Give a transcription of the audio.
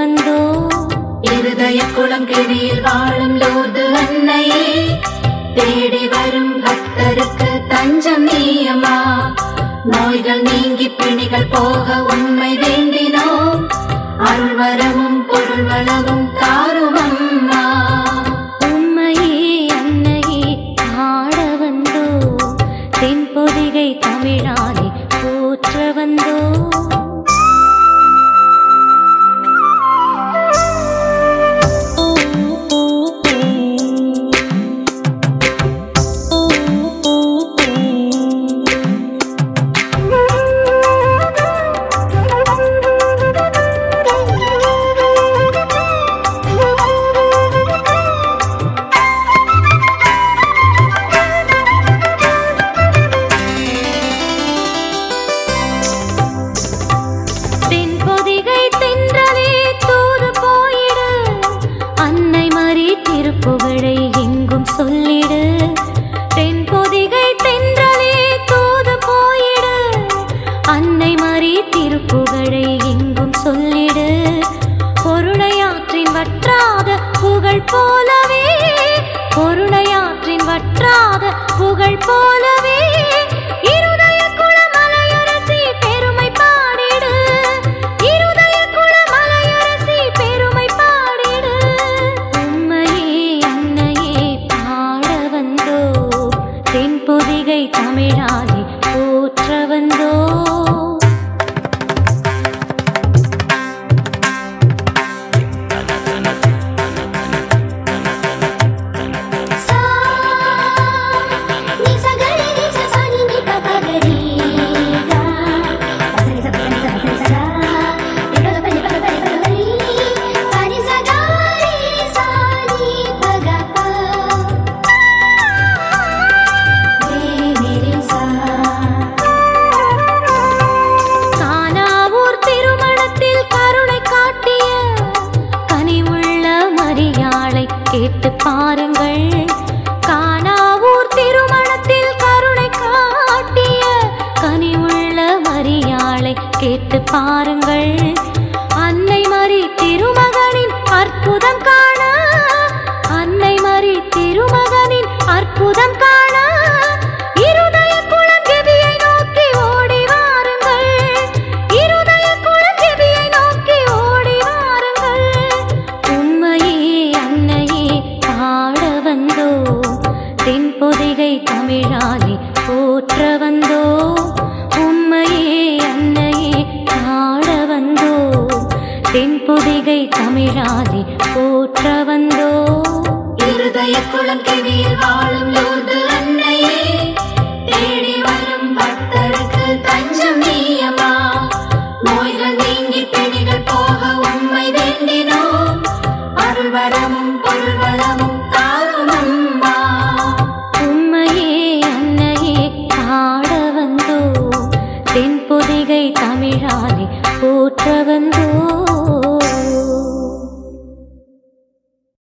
வந்தோ இருதய குளம் கிழியில் வாழும் லோது அன்னையே தேடி வரும் பக்தருக்கு தஞ்சம் நீயம்மா நோய்கள் நீங்கி பிணிகள் போக உண்மை வேண்டினோம் அருள் வரமும் பொருள் வளமும் தாரும் அம்மா உம்மையே அன்னையே ஆட வந்தோ தென்பொதிகை தமிழாலே போற்ற வந்தோ தென்பொதிகை தென்றலே தூது போயிடு அன்னை மறி திருப்புகழை எங்கும் சொல்லிடு தென்பொதிகை தென்றலே தூது போயிடு அன்னை மறி திருப்புகழை எங்கும் சொல்லிடு பொருளையாற்றின் வற்றாத புகழ் போலவே பொருளையாற்றின் வற்றாத புகழ் போலவே இருதய குளமலையரசி பெருமை பாடிடு இருதய குளமலையரசி பெருமை பாடிடு உம்மையே அன்னையே பாட வந்தோ தென்பொதிகை தமிழாலே போற்ற வந்தோ சா நீ சகரி நீ சசனி நீ பபகரி கா சனி சப சனி சப சனி சகா நிபக பனி பக பனி பகரி சனி சகாரி சானி பக பா ரே மேரே சா கானாவூர் திருமணத்தில் கருணை காட்டிய கனிவுள்ள மரியாளை கேட்டு பாருங்கள் கானாவூர் திருமணத்தில் கருணை காட்டிய கனிவுள்ள மரியாளை கேட்டு பாருங்கள் அன்னை மரி திருமகனின் அற்புதம் காண அன்னை மரி திருமகனின் அற்புதம் காண இருதய குளம் கெபியை நோக்கி ஓடி வாருங்கள் இருதய குளம் கெபியை நோக்கி ஓடி வாருங்கள் உண்மையே அன்னையே பாட வந்தோ தென்பொதிகை தமிழாலே போற்ற வந்தோ உம்மையே அன்னையே பாட வந்தோ தென்பொதிகை தமிழாலே போற்ற வந்தோ இருதய குளம் கிழியில் வாழும் லோது